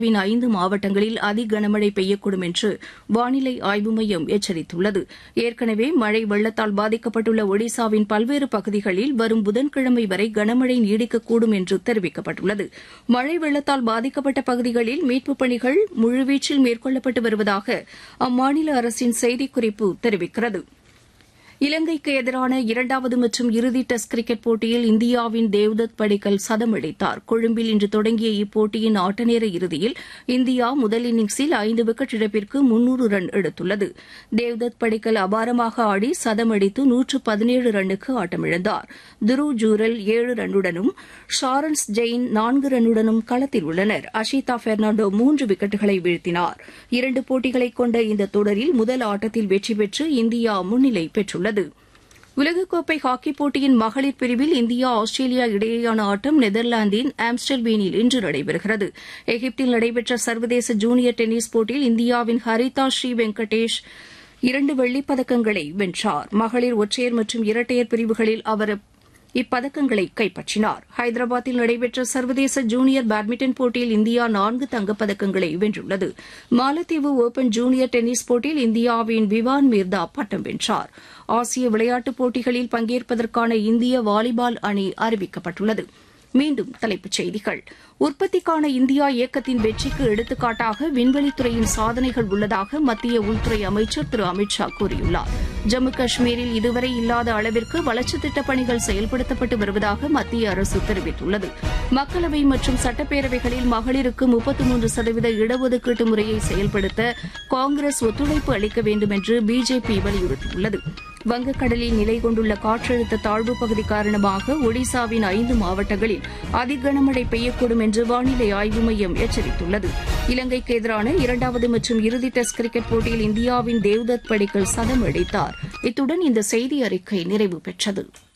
win ஐந்து மாவட்டங்களில் அதி கனமழை பெய்யக்கூடும் என்று வானிலை ஆய்வு மையம் எச்சரித்துள்ளது ஏற்கனவே மழை வெள்ளத்தால் பாதிக்கப்பட்டுள்ள ஒடிசாவின் பல்வேறு பகுதிகளில் வரும் புதன்கிழமை வரை கனமழை நீடிக்கக்கூடும் என்று தெரிவிக்கப்பட்டுள்ளது மழை வெள்ளத்தால் பாதிக்கப்பட்ட பகுதிகளில் மீட்புப் பணிகள் முழுவீச்சில் மேற்கொள்ளப்பட்டு வருவதாக அம்மாநில அரசின் செய்திக்குறிப்பு தெரிவிக்கிறது இலங்கைக்கு எதிரான இரண்டாவது மற்றும் இறுதி டெஸ்ட் கிரிக்கெட் போட்டியில் இந்தியாவின் தேவ்தத் படிக்கல் சதம் அடித்தார் கொழும்பில் இன்று தொடங்கிய இப்போட்டியின் ஆட்டநேர இறுதியில் இந்தியா முதல் இன்னிங்ஸில் ஐந்து விக்கெட் இழப்பிற்கு முன்னூறு ரன் எடுத்துள்ளது தேவ்தத் படிக்கல் அபாரமாக ஆடி சதம் அடித்து நூற்று பதினேழு ரன்னுக்கு ஆட்டமிழந்தார் துருவ் ஜூரல் ஏழு ரன்னுடனும் ஷாரன்ஸ் ஜெயின் நான்கு ரன்னுடனும் களத்தில் உள்ளனர் அஷிதா பெர்னாண்டோ மூன்று விக்கெட்டுகளை வீழ்த்தினார் இரண்டு போட்டிகளை கொண்ட இந்த தொடரில் முதல் ஆட்டத்தில் வெற்றி பெற்று இந்தியா முன்னிலை பெற்றுள்ளது உலகக்கோப்பை ஹாக்கிப் போட்டியின் மகளிர் பிரிவில் இந்தியா ஆஸ்திரேலியா இடையேயான ஆட்டம் நெதர்லாந்தின் ஆம்ஸ்டல்வீனில் இன்று நடைபெறுகிறது எகிப்தில் நடைபெற்ற சர்வதேச ஜூனியர் டென்னிஸ் போட்டியில் இந்தியாவின் ஹரிதா ஸ்ரீ வெங்கடேஷ் இரண்டு வெள்ளிப் பதக்கங்களை வென்றார் மகளிர் ஒற்றையர் மற்றும் இரட்டையர் பிரிவுகளில் அவர் இப்பதக்கங்களை கைப்பற்றினார் ஹைதராபாத்தில் நடைபெற்ற சர்வதேச ஜூனியர் பேட்மிண்டன் போட்டியில் இந்தியா நான்கு தங்கப்பதக்கங்களை வென்றுள்ளது மாலத்தீவு ஓபன் ஜூனியர் டென்னிஸ் போட்டியில் இந்தியாவின் விவான் மீர்தா பட்டம் வென்றார் ஆசிய விளையாட்டுப் போட்டிகளில் பங்கேற்பதற்கான இந்திய வாலிபால் அணி அறிவிக்கப்பட்டுள்ளது மீண்டும் தலைப்புச் செய்திகள் உற்பத்திக்கான இந்தியா இயக்கத்தின் வெற்றிக்கு எடுத்துக்காட்டாக விண்வெளித்துறையின் சாதனைகள் உள்ளதாக மத்திய உள்துறை அமைச்சர் திரு அமித் ஷா கூறியுள்ளார் ஜம்மு காஷ்மீரில் இதுவரை இல்லாத அளவிற்கு வளர்ச்சித் திட்டப் பணிகள் செயல்படுத்தப்பட்டு வருவதாக மத்திய அரசு தெரிவித்துள்ளது மக்களவை மற்றும் சட்டப்பேரவைகளில் மகளிருக்கு முப்பத்து மூன்று சதவீத இடஒதுக்கீட்டு முறையை செயல்படுத்த காங்கிரஸ் ஒத்துழைப்பு அளிக்க வேண்டும் என்று பிஜேபி வலியுறுத்தியுள்ளது வங்கக்கடலில் நிலை கொண்டுள்ள காற்றழுத்த தாழ்வுப் பகுதி காரணமாக ஒடிசாவின் ஐந்து மாவட்டங்களில் அதிகனமழை பெய்யக்கூடும் என்று வானிலை ஆய்வு மையம் எச்சரித்துள்ளது இலங்கைக்கு எதிரான இரண்டாவது மற்றும் இறுதி டெஸ்ட் கிரிக்கெட் போட்டியில் இந்தியாவின் தேவ்தத் படிக்கல் சதம் அடித்தார் இத்துடன் இந்த செய்தி அறிக்கை நிறைவு பெற்றது